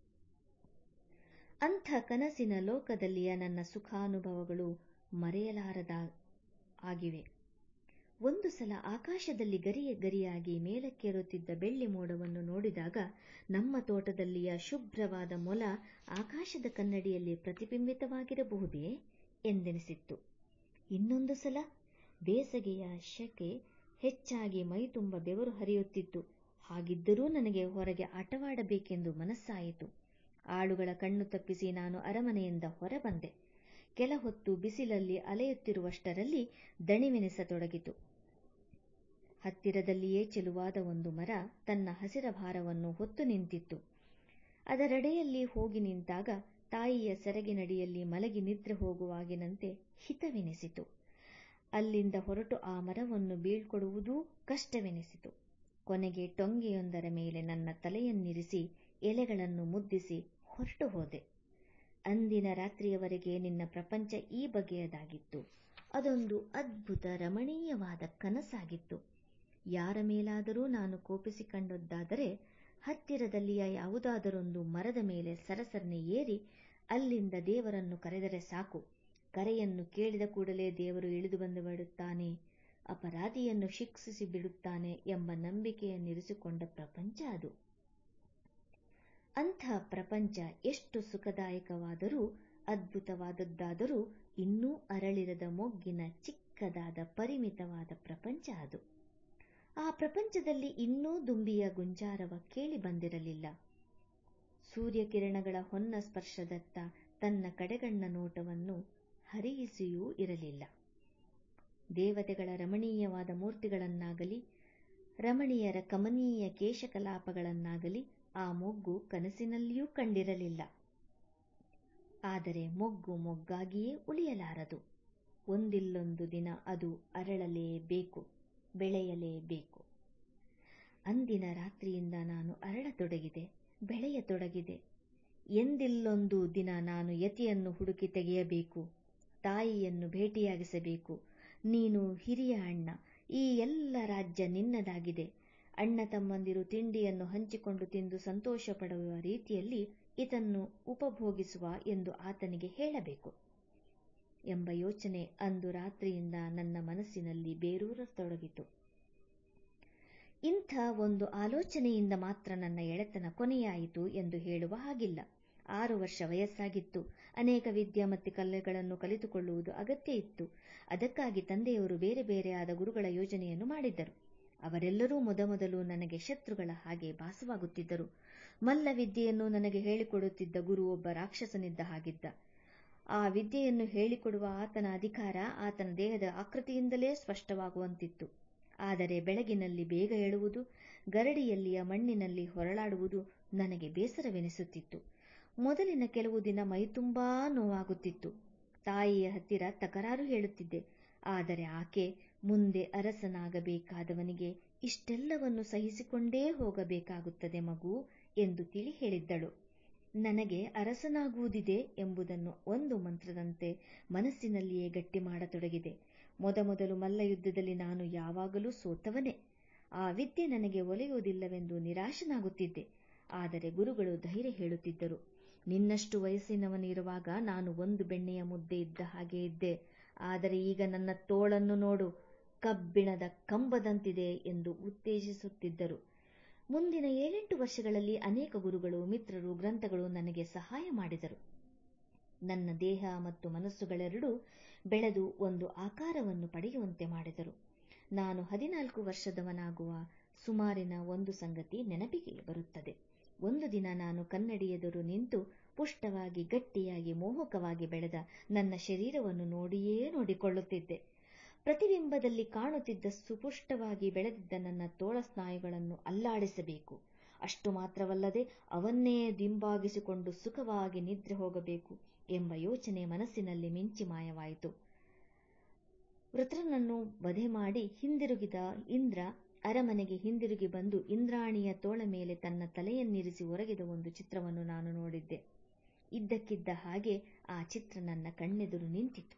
[SPEAKER 1] ಅಂಥ ಕನಸಿನ ಲೋಕದಲ್ಲಿಯ ನನ್ನ ಸುಖಾನುಭವಗಳು ಮರೆಯಲಾರದ ಆಗಿವೆ ಒಂದು ಸಲ ಆಕಾಶದಲ್ಲಿ ಗರಿಯ ಗರಿಯಾಗಿ ಮೇಲಕ್ಕೇರುತ್ತಿದ್ದ ಬೆಳ್ಳಿ ಮೋಡವನ್ನು ನೋಡಿದಾಗ ನಮ್ಮ ತೋಟದಲ್ಲಿಯ ಶುಭ್ರವಾದ ಮೊಲ ಆಕಾಶದ ಕನ್ನಡಿಯಲ್ಲಿ ಪ್ರತಿಬಿಂಬಿತವಾಗಿರಬಹುದೇ ಎಂದೆನಿಸಿತ್ತು ಇನ್ನೊಂದು ಸಲ ಬೇಸಗೆಯ ಶೆಕೆ ಹೆಚ್ಚಾಗಿ ಮೈತುಂಬ ಬೆವರು ಹರಿಯುತ್ತಿತ್ತು ಹಾಗಿದ್ದರೂ ನನಗೆ ಹೊರಗೆ ಆಟವಾಡಬೇಕೆಂದು ಮನಸ್ಸಾಯಿತು ಆಳುಗಳ ಕಣ್ಣು ತಪ್ಪಿಸಿ ನಾನು ಅರಮನೆಯಿಂದ ಹೊರಬಂದೆ ಕೆಲ ಹೊತ್ತು ಬಿಸಿಲಲ್ಲಿ ಅಲೆಯುತ್ತಿರುವಷ್ಟರಲ್ಲಿ ದಣಿವೆನಿಸತೊಡಗಿತು ಹತ್ತಿರದಲ್ಲಿಯೇ ಚೆಲುವಾದ ಒಂದು ಮರ ತನ್ನ ಹಸಿರ ಭಾರವನ್ನು ಹೊತ್ತು ನಿಂತಿತ್ತು ಅದರಡೆಯಲ್ಲಿ ಹೋಗಿ ನಿಂತಾಗ ತಾಯಿಯ ಸೆರಗಿನಡಿಯಲ್ಲಿ ಮಲಗಿ ನಿದ್ರೆ ಹೋಗುವಾಗಿನಂತೆ ಹಿತವೆನಿಸಿತು ಅಲ್ಲಿಂದ ಹೊರಟು ಆ ಮರವನ್ನು ಬೀಳ್ಕೊಡುವುದೂ ಕಷ್ಟವೆನಿಸಿತು ಕೊನೆಗೆ ಟೊಂಗೆಯೊಂದರ ಮೇಲೆ ನನ್ನ ತಲೆಯನ್ನಿರಿಸಿ ಎಲೆಗಳನ್ನು ಮುದ್ದಿಸಿ ಹೊರಟು ಹೋದೆ ಅಂದಿನ ರಾತ್ರಿಯವರೆಗೆ ನಿನ್ನ ಪ್ರಪಂಚ ಈ ಬಗೆಯದಾಗಿತ್ತು ಅದೊಂದು ಅದ್ಭುತ ರಮಣೀಯವಾದ ಕನಸಾಗಿತ್ತು ಯಾರ ಮೇಲಾದರೂ ನಾನು ಕೋಪಿಸಿಕೊಂಡದ್ದಾದರೆ ಹತ್ತಿರದಲ್ಲಿಯ ಯಾವುದಾದರೊಂದು ಮರದ ಮೇಲೆ ಸರಸರನೆ ಏರಿ ಅಲ್ಲಿಂದ ದೇವರನ್ನು ಕರೆದರೆ ಸಾಕು ಕರೆಯನ್ನು ಕೇಳಿದ ಕೂಡಲೇ ದೇವರು ಇಳಿದು ಬಂದು ಬಿಡುತ್ತಾನೆ ಅಪರಾಧಿಯನ್ನು ಶಿಕ್ಷಿಸಿ ಬಿಡುತ್ತಾನೆ ಎಂಬ ನಂಬಿಕೆಯನ್ನಿರಿಸಿಕೊಂಡ ಪ್ರಪಂಚ ಅದು ಅಂಥ ಪ್ರಪಂಚ ಎಷ್ಟು ಸುಖದಾಯಕವಾದರೂ ಅದ್ಭುತವಾದದ್ದಾದರೂ ಇನ್ನೂ ಅರಳಿರದ ಮೊಗ್ಗಿನ ಚಿಕ್ಕದಾದ ಪರಿಮಿತವಾದ ಪ್ರಪಂಚ ಅದು ಆ ಪ್ರಪಂಚದಲ್ಲಿ ಇನ್ನೂ ದುಂಬಿಯ ಗುಂಜಾರವ ಕೇಳಿ ಬಂದಿರಲಿಲ್ಲ ಸೂರ್ಯಕಿರಣಗಳ ಹೊನ್ನ ಸ್ಪರ್ಶದತ್ತ ತನ್ನ ಕಡೆಗಣ್ಣ ನೋಟವನ್ನು ಹರಿಯಿಸಿಯೂ ಇರಲಿಲ್ಲ ದೇವತೆಗಳ ರಮಣೀಯವಾದ ಮೂರ್ತಿಗಳನ್ನಾಗಲಿ ರಮಣೀಯರ ಕಮನೀಯ ಕೇಶಕಲಾಪಗಳನ್ನಾಗಲಿ ಆ ಮೊಗ್ಗು ಕನಸಿನಲ್ಲಿಯೂ ಕಂಡಿರಲಿಲ್ಲ ಆದರೆ ಮೊಗ್ಗು ಮೊಗ್ಗಾಗಿಯೇ ಉಳಿಯಲಾರದು ಒಂದಿಲ್ಲೊಂದು ದಿನ ಅದು ಅರಳಲೇಬೇಕು ಬೆಳೆಯಲೇಬೇಕು ಅಂದಿನ ರಾತ್ರಿಯಿಂದ ನಾನು ಅರಳತೊಡಗಿದೆ ಬೆಳೆಯತೊಡಗಿದೆ ಎಂದಿಲ್ಲೊಂದು ದಿನ ನಾನು ಯತಿಯನ್ನು ಹುಡುಕಿ ತೆಗೆಯಬೇಕು ತಾಯಿಯನ್ನು ಭೇಟಿಯಾಗಿಸಬೇಕು ನೀನು ಹಿರಿಯ ಅಣ್ಣ ಈ ಎಲ್ಲ ರಾಜ್ಯ ನಿನ್ನದಾಗಿದೆ ಅಣ್ಣ ತಮ್ಮಂದಿರು ತಿಂಡಿಯನ್ನು ಹಂಚಿಕೊಂಡು ತಿಂದು ಸಂತೋಷ ಪಡುವ ರೀತಿಯಲ್ಲಿ ಇದನ್ನು ಉಪಭೋಗಿಸುವ ಎಂದು ಆತನಿಗೆ ಹೇಳಬೇಕು ಎಂಬ ಯೋಚನೆ ಅಂದು ರಾತ್ರಿಯಿಂದ ನನ್ನ ಮನಸ್ಸಿನಲ್ಲಿ ಬೇರೂರತೊಡಗಿತು ಇಂಥ ಒಂದು ಆಲೋಚನೆಯಿಂದ ಮಾತ್ರ ನನ್ನ ಎಳೆತನ ಕೊನೆಯಾಯಿತು ಎಂದು ಹೇಳುವ ಹಾಗಿಲ್ಲ ಆರು ವರ್ಷ ವಯಸ್ಸಾಗಿತ್ತು ಅನೇಕ ವಿದ್ಯಾ ಮತ್ತು ಕಲೆಗಳನ್ನು ಕಲಿತುಕೊಳ್ಳುವುದು ಅಗತ್ಯ ಇತ್ತು ಅದಕ್ಕಾಗಿ ತಂದೆಯವರು ಬೇರೆ ಬೇರೆಯಾದ ಗುರುಗಳ ಯೋಜನೆಯನ್ನು ಮಾಡಿದ್ದರು ಅವರೆಲ್ಲರೂ ಮೊದಮೊದಲು ನನಗೆ ಶತ್ರುಗಳ ಹಾಗೆ ಭಾಸವಾಗುತ್ತಿದ್ದರು ಮಲ್ಲ ವಿದ್ಯೆಯನ್ನು ನನಗೆ ಹೇಳಿಕೊಡುತ್ತಿದ್ದ ಗುರು ಒಬ್ಬ ರಾಕ್ಷಸನಿದ್ದ ಹಾಗಿದ್ದ ಆ ವಿದ್ಯೆಯನ್ನು ಹೇಳಿಕೊಡುವ ಆತನ ಅಧಿಕಾರ ಆತನ ದೇಹದ ಆಕೃತಿಯಿಂದಲೇ ಸ್ಪಷ್ಟವಾಗುವಂತಿತ್ತು ಆದರೆ ಬೆಳಗಿನಲ್ಲಿ ಬೇಗ ಏಳುವುದು ಗರಡಿಯಲ್ಲಿಯ ಮಣ್ಣಿನಲ್ಲಿ ಹೊರಳಾಡುವುದು ನನಗೆ ಬೇಸರವೆನಿಸುತ್ತಿತ್ತು ಮೊದಲಿನ ಕೆಲವು ದಿನ ಮೈತುಂಬಾ ನೋವಾಗುತ್ತಿತ್ತು ತಾಯಿಯ ಹತ್ತಿರ ತಕರಾರು ಹೇಳುತ್ತಿದ್ದೆ ಆದರೆ ಆಕೆ ಮುಂದೆ ಅರಸನಾಗಬೇಕಾದವನಿಗೆ ಇಷ್ಟೆಲ್ಲವನ್ನು ಸಹಿಸಿಕೊಂಡೇ ಹೋಗಬೇಕಾಗುತ್ತದೆ ಮಗು ಎಂದು ತಿಳಿ ಹೇಳಿದ್ದಳು ನನಗೆ ಅರಸನಾಗುವುದಿದೆ ಎಂಬುದನ್ನು ಒಂದು ಮಂತ್ರದಂತೆ ಮನಸ್ಸಿನಲ್ಲಿಯೇ ಗಟ್ಟಿ ಮಾಡತೊಡಗಿದೆ ಮೊದಮೊದಲು ಮಲ್ಲಯುದ್ಧದಲ್ಲಿ ನಾನು ಯಾವಾಗಲೂ ಸೋತವನೇ ಆ ವಿದ್ಯೆ ನನಗೆ ಒಲೆಯುವುದಿಲ್ಲವೆಂದು ನಿರಾಶನಾಗುತ್ತಿದ್ದೆ ಆದರೆ ಗುರುಗಳು ಧೈರ್ಯ ಹೇಳುತ್ತಿದ್ದರು ನಿನ್ನಷ್ಟು ವಯಸ್ಸಿನವನಿರುವಾಗ ನಾನು ಒಂದು ಬೆಣ್ಣೆಯ ಮುದ್ದೆ ಇದ್ದ ಹಾಗೆ ಇದ್ದೆ ಆದರೆ ಈಗ ನನ್ನ ತೋಳನ್ನು ನೋಡು ಕಬ್ಬಿಣದ ಕಂಬದಂತಿದೆ ಎಂದು ಉತ್ತೇಜಿಸುತ್ತಿದ್ದರು ಮುಂದಿನ ಏಳೆಂಟು ವರ್ಷಗಳಲ್ಲಿ ಅನೇಕ ಗುರುಗಳು ಮಿತ್ರರು ಗ್ರಂಥಗಳು ನನಗೆ ಸಹಾಯ ಮಾಡಿದರು ನನ್ನ ದೇಹ ಮತ್ತು ಮನಸ್ಸುಗಳೆರಡೂ ಬೆಳೆದು ಒಂದು ಆಕಾರವನ್ನು ಪಡೆಯುವಂತೆ ಮಾಡಿದರು ನಾನು ಹದಿನಾಲ್ಕು ವರ್ಷದವನಾಗುವ ಸುಮಾರಿನ ಒಂದು ಸಂಗತಿ ನೆನಪಿಗೆ ಬರುತ್ತದೆ ಒಂದು ದಿನ ನಾನು ಕನ್ನಡಿ ಎದುರು ನಿಂತು ಪುಷ್ಟವಾಗಿ ಗಟ್ಟಿಯಾಗಿ ಮೋಹಕವಾಗಿ ಬೆಳೆದ ನನ್ನ ಶರೀರವನ್ನು ನೋಡಿಯೇ ನೋಡಿಕೊಳ್ಳುತ್ತಿದ್ದೆ ಪ್ರತಿಬಿಂಬದಲ್ಲಿ ಕಾಣುತ್ತಿದ್ದ ಸುಪುಷ್ಟವಾಗಿ ಬೆಳೆದಿದ್ದ ನನ್ನ ತೋಳ ಸ್ನಾಯುಗಳನ್ನು ಅಲ್ಲಾಡಿಸಬೇಕು ಅಷ್ಟು ಮಾತ್ರವಲ್ಲದೆ ಅವನ್ನೇ ದಿಂಬಾಗಿಸಿಕೊಂಡು ಸುಖವಾಗಿ ನಿದ್ರೆ ಹೋಗಬೇಕು ಎಂಬ ಯೋಚನೆ ಮನಸ್ಸಿನಲ್ಲಿ ಮಿಂಚಿ ಮಾಯವಾಯಿತು ವೃತ್ರನನ್ನು ವಧೆ ಮಾಡಿ ಹಿಂದಿರುಗಿದ ಇಂದ್ರ ಅರಮನೆಗೆ ಹಿಂದಿರುಗಿ ಬಂದು ಇಂದ್ರಾಣಿಯ ತೋಳ ಮೇಲೆ ತನ್ನ ತಲೆಯನ್ನಿರಿಸಿ ಒರಗಿದ ಒಂದು ಚಿತ್ರವನ್ನು ನಾನು ನೋಡಿದ್ದೆ ಇದ್ದಕ್ಕಿದ್ದ ಹಾಗೆ ಆ ಚಿತ್ರ ನನ್ನ ಕಣ್ಣೆದುರು ನಿಂತಿತು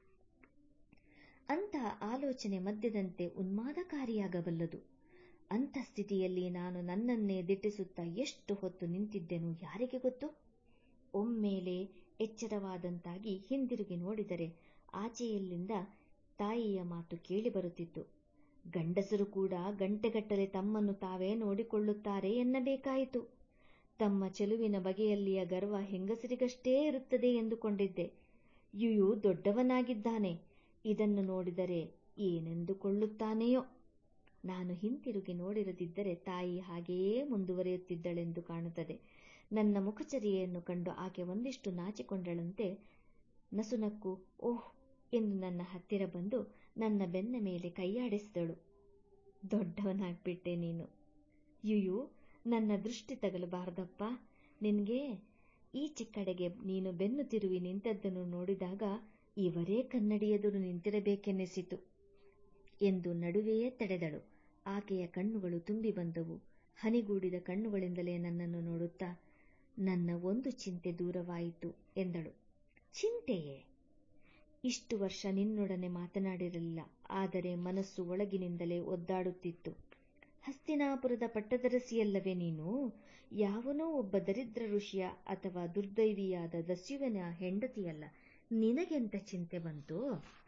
[SPEAKER 1] ಅಂತಹ ಆಲೋಚನೆ ಮಧ್ಯದಂತೆ ಉನ್ಮಾದಕಾರಿಯಾಗಬಲ್ಲದು ಅಂಥ ಸ್ಥಿತಿಯಲ್ಲಿ ನಾನು ನನ್ನನ್ನೇ ದಿಟ್ಟಿಸುತ್ತಾ ಎಷ್ಟು ಹೊತ್ತು ನಿಂತಿದ್ದೆನು ಯಾರಿಗೆ ಗೊತ್ತು ಒಮ್ಮೆಲೆ ಎಚ್ಚರವಾದಂತಾಗಿ ಹಿಂದಿರುಗಿ ನೋಡಿದರೆ ಆಚೆಯಲ್ಲಿಂದ ತಾಯಿಯ ಮಾತು ಕೇಳಿಬರುತ್ತಿತ್ತು ಗಂಡಸರು ಕೂಡ ಗಂಟೆಗಟ್ಟಲೆ ತಮ್ಮನ್ನು ತಾವೇ ನೋಡಿಕೊಳ್ಳುತ್ತಾರೆ ಎನ್ನಬೇಕಾಯಿತು ತಮ್ಮ ಚೆಲುವಿನ ಬಗೆಯಲ್ಲಿಯ ಗರ್ವ ಹೆಂಗಸರಿಗಷ್ಟೇ ಇರುತ್ತದೆ ಎಂದುಕೊಂಡಿದ್ದೆ ಯುಯು ದೊಡ್ಡವನಾಗಿದ್ದಾನೆ ಇದನ್ನು ನೋಡಿದರೆ ಏನೆಂದುಕೊಳ್ಳುತ್ತಾನೆಯೋ ನಾನು ಹಿಂತಿರುಗಿ ನೋಡಿರದಿದ್ದರೆ ತಾಯಿ ಹಾಗೆಯೇ ಮುಂದುವರಿಯುತ್ತಿದ್ದಳೆಂದು ಕಾಣುತ್ತದೆ ನನ್ನ ಮುಖಚರ್ಯೆಯನ್ನು ಕಂಡು ಆಕೆ ಒಂದಿಷ್ಟು ನಾಚಿಕೊಂಡಳಂತೆ ನಸುನಕ್ಕು ಓಹ್ ಎಂದು ನನ್ನ ಹತ್ತಿರ ಬಂದು ನನ್ನ ಬೆನ್ನ ಮೇಲೆ ಕೈಯಾಡಿಸಿದಳು ದೊಡ್ಡವನಾಗ್ಬಿಟ್ಟೆ ನೀನು ಯುಯು ನನ್ನ ದೃಷ್ಟಿ ತಗಲಬಾರದಪ್ಪ ನಿನಗೆ ಈಚೆ ಕಡೆಗೆ ನೀನು ಬೆನ್ನು ತಿರುವಿ ನಿಂತದ್ದನ್ನು ನೋಡಿದಾಗ ಇವರೇ ಕನ್ನಡಿಯೆದುರು ನಿಂತಿರಬೇಕೆನ್ನಿಸಿತು ಎಂದು ನಡುವೆಯೇ ತಡೆದಳು ಆಕೆಯ ಕಣ್ಣುಗಳು ತುಂಬಿ ಬಂದವು ಹನಿಗೂಡಿದ ಕಣ್ಣುಗಳಿಂದಲೇ ನನ್ನನ್ನು ನೋಡುತ್ತಾ ನನ್ನ ಒಂದು ಚಿಂತೆ ದೂರವಾಯಿತು ಎಂದಳು ಚಿಂತೆಯೇ ಇಷ್ಟು ವರ್ಷ ನಿನ್ನೊಡನೆ ಮಾತನಾಡಿರಲಿಲ್ಲ ಆದರೆ ಮನಸ್ಸು ಒಳಗಿನಿಂದಲೇ ಒದ್ದಾಡುತ್ತಿತ್ತು ಹಸ್ತಿನಾಪುರದ ಪಟ್ಟದರಸಿಯಲ್ಲವೇ ನೀನು ಯಾವನೋ ಒಬ್ಬ ದರಿದ್ರ ಋಷಿಯ ಅಥವಾ ದುರ್ದೈವಿಯಾದ ದಸ್ಯುವಿನ ಹೆಂಡತಿಯಲ್ಲ ನಿನಗೆಂತ ಚಿಂತೆ ಬಂತು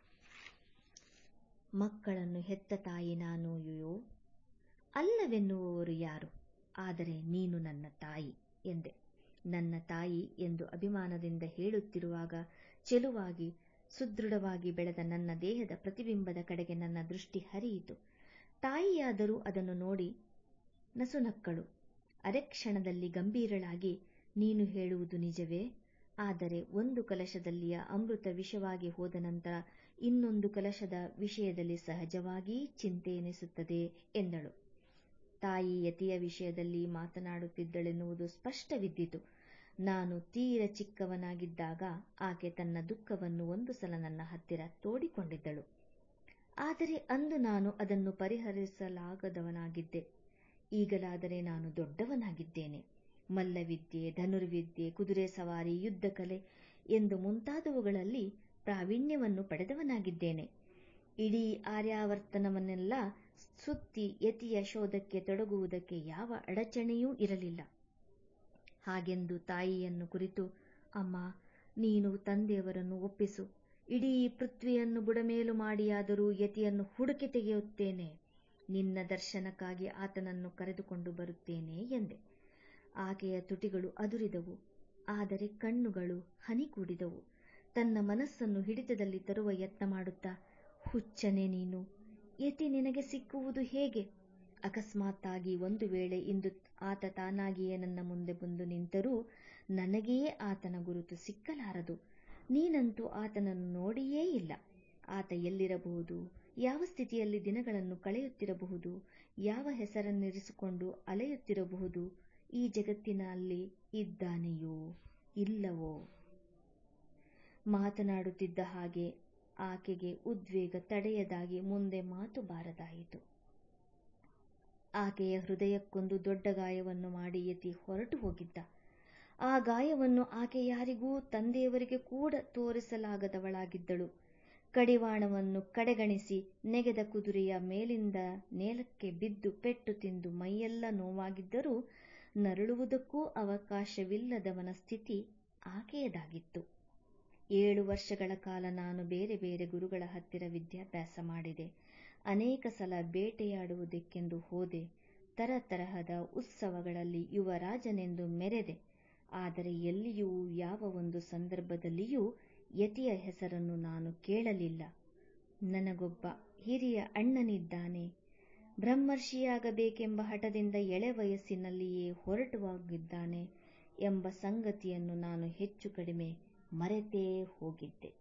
[SPEAKER 1] ಮಕ್ಕಳನ್ನು ಹೆತ್ತ ತಾಯಿ ನಾನು ಯುಯೋ ಅಲ್ಲವೆನ್ನುವವರು ಯಾರು ಆದರೆ ನೀನು ನನ್ನ ತಾಯಿ ಎಂದೆ ನನ್ನ ತಾಯಿ ಎಂದು ಅಭಿಮಾನದಿಂದ ಹೇಳುತ್ತಿರುವಾಗ ಚೆಲುವಾಗಿ ಸುದೃಢವಾಗಿ ಬೆಳೆದ ನನ್ನ ದೇಹದ ಪ್ರತಿಬಿಂಬದ ಕಡೆಗೆ ನನ್ನ ದೃಷ್ಟಿ ಹರಿಯಿತು ತಾಯಿಯಾದರೂ ಅದನ್ನು ನೋಡಿ ನಸುನಕ್ಕಳು ಅರೆಕ್ಷಣದಲ್ಲಿ ಗಂಭೀರಳಾಗಿ ನೀನು ಹೇಳುವುದು ನಿಜವೇ ಆದರೆ ಒಂದು ಕಲಶದಲ್ಲಿಯ ಅಮೃತ ವಿಷವಾಗಿ ಹೋದ ನಂತರ ಇನ್ನೊಂದು ಕಲಶದ ವಿಷಯದಲ್ಲಿ ಸಹಜವಾಗಿ ಚಿಂತೆ ಎನಿಸುತ್ತದೆ ಎಂದಳು ತಾಯಿ ಯತಿಯ ವಿಷಯದಲ್ಲಿ ಮಾತನಾಡುತ್ತಿದ್ದಳೆನ್ನುವುದು ಸ್ಪಷ್ಟವಿದ್ದಿತು ನಾನು ತೀರ ಚಿಕ್ಕವನಾಗಿದ್ದಾಗ ಆಕೆ ತನ್ನ ದುಃಖವನ್ನು ಒಂದು ಸಲ ನನ್ನ ಹತ್ತಿರ ತೋಡಿಕೊಂಡಿದ್ದಳು ಆದರೆ ಅಂದು ನಾನು ಅದನ್ನು ಪರಿಹರಿಸಲಾಗದವನಾಗಿದ್ದೆ ಈಗಲಾದರೆ ನಾನು ದೊಡ್ಡವನಾಗಿದ್ದೇನೆ ಮಲ್ಲವಿದ್ಯೆ ಧನುರ್ವಿದ್ಯೆ ಕುದುರೆ ಸವಾರಿ ಯುದ್ಧ ಕಲೆ ಎಂದು ಮುಂತಾದವುಗಳಲ್ಲಿ ಪ್ರಾವೀಣ್ಯವನ್ನು ಪಡೆದವನಾಗಿದ್ದೇನೆ ಇಡೀ ಆರ್ಯಾವರ್ತನವನ್ನೆಲ್ಲ ಸುತ್ತಿ ಯತಿಯ ಶೋಧಕ್ಕೆ ತೊಡಗುವುದಕ್ಕೆ ಯಾವ ಅಡಚಣೆಯೂ ಇರಲಿಲ್ಲ ಹಾಗೆಂದು ತಾಯಿಯನ್ನು ಕುರಿತು ಅಮ್ಮ ನೀನು ತಂದೆಯವರನ್ನು ಒಪ್ಪಿಸು ಇಡೀ ಪೃಥ್ವಿಯನ್ನು ಬುಡಮೇಲು ಮಾಡಿಯಾದರೂ ಯತಿಯನ್ನು ಹುಡುಕಿ ತೆಗೆಯುತ್ತೇನೆ ನಿನ್ನ ದರ್ಶನಕ್ಕಾಗಿ ಆತನನ್ನು ಕರೆದುಕೊಂಡು ಬರುತ್ತೇನೆ ಎಂದೆ ಆಕೆಯ ತುಟಿಗಳು ಅದುರಿದವು ಆದರೆ ಕಣ್ಣುಗಳು ಹನಿಗೂಡಿದವು ತನ್ನ ಮನಸ್ಸನ್ನು ಹಿಡಿತದಲ್ಲಿ ತರುವ ಯತ್ನ ಮಾಡುತ್ತಾ ಹುಚ್ಚನೆ ನೀನು ಯತಿ ನಿನಗೆ ಸಿಕ್ಕುವುದು ಹೇಗೆ ಅಕಸ್ಮಾತ್ತಾಗಿ ಒಂದು ವೇಳೆ ಇಂದು ಆತ ತಾನಾಗಿಯೇ ನನ್ನ ಮುಂದೆ ಬಂದು ನಿಂತರೂ ನನಗೆಯೇ ಆತನ ಗುರುತು ಸಿಕ್ಕಲಾರದು ನೀನಂತೂ ಆತನನ್ನು ನೋಡಿಯೇ ಇಲ್ಲ ಆತ ಎಲ್ಲಿರಬಹುದು ಯಾವ ಸ್ಥಿತಿಯಲ್ಲಿ ದಿನಗಳನ್ನು ಕಳೆಯುತ್ತಿರಬಹುದು ಯಾವ ಹೆಸರನ್ನಿರಿಸಿಕೊಂಡು ಅಲೆಯುತ್ತಿರಬಹುದು ಈ ಜಗತ್ತಿನಲ್ಲಿ ಇದ್ದಾನೆಯೋ ಇಲ್ಲವೋ ಮಾತನಾಡುತ್ತಿದ್ದ ಹಾಗೆ ಆಕೆಗೆ ಉದ್ವೇಗ ತಡೆಯದಾಗಿ ಮುಂದೆ ಮಾತು ಬಾರದಾಯಿತು ಆಕೆಯ ಹೃದಯಕ್ಕೊಂದು ದೊಡ್ಡ ಗಾಯವನ್ನು ಮಾಡಿ ಯತಿ ಹೊರಟು ಹೋಗಿದ್ದ ಆ ಗಾಯವನ್ನು ಆಕೆ ಯಾರಿಗೂ ತಂದೆಯವರಿಗೆ ಕೂಡ ತೋರಿಸಲಾಗದವಳಾಗಿದ್ದಳು ಕಡಿವಾಣವನ್ನು ಕಡೆಗಣಿಸಿ ನೆಗೆದ ಕುದುರೆಯ ಮೇಲಿಂದ ನೇಲಕ್ಕೆ ಬಿದ್ದು ಪೆಟ್ಟು ತಿಂದು ಮೈಯೆಲ್ಲ ನೋವಾಗಿದ್ದರೂ ನರಳುವುದಕ್ಕೂ ಅವಕಾಶವಿಲ್ಲದವನ ಸ್ಥಿತಿ ಆಕೆಯದಾಗಿತ್ತು ಏಳು ವರ್ಷಗಳ ಕಾಲ ನಾನು ಬೇರೆ ಬೇರೆ ಗುರುಗಳ ಹತ್ತಿರ ವಿದ್ಯಾಭ್ಯಾಸ ಮಾಡಿದೆ ಅನೇಕ ಸಲ ಬೇಟೆಯಾಡುವುದಕ್ಕೆಂದು ಹೋದೆ ತರತರಹದ ಉತ್ಸವಗಳಲ್ಲಿ ಯುವರಾಜನೆಂದು ಮೆರೆದೆ ಆದರೆ ಎಲ್ಲಿಯೂ ಯಾವ ಒಂದು ಸಂದರ್ಭದಲ್ಲಿಯೂ ಯತಿಯ ಹೆಸರನ್ನು ನಾನು ಕೇಳಲಿಲ್ಲ ನನಗೊಬ್ಬ ಹಿರಿಯ ಅಣ್ಣನಿದ್ದಾನೆ ಬ್ರಹ್ಮರ್ಷಿಯಾಗಬೇಕೆಂಬ ಹಠದಿಂದ ಎಳೆ ವಯಸ್ಸಿನಲ್ಲಿಯೇ ಹೊರಟು ಹೋಗಿದ್ದಾನೆ ಎಂಬ ಸಂಗತಿಯನ್ನು ನಾನು ಹೆಚ್ಚು ಕಡಿಮೆ ಮರೆತೇ ಹೋಗಿದ್ದೆ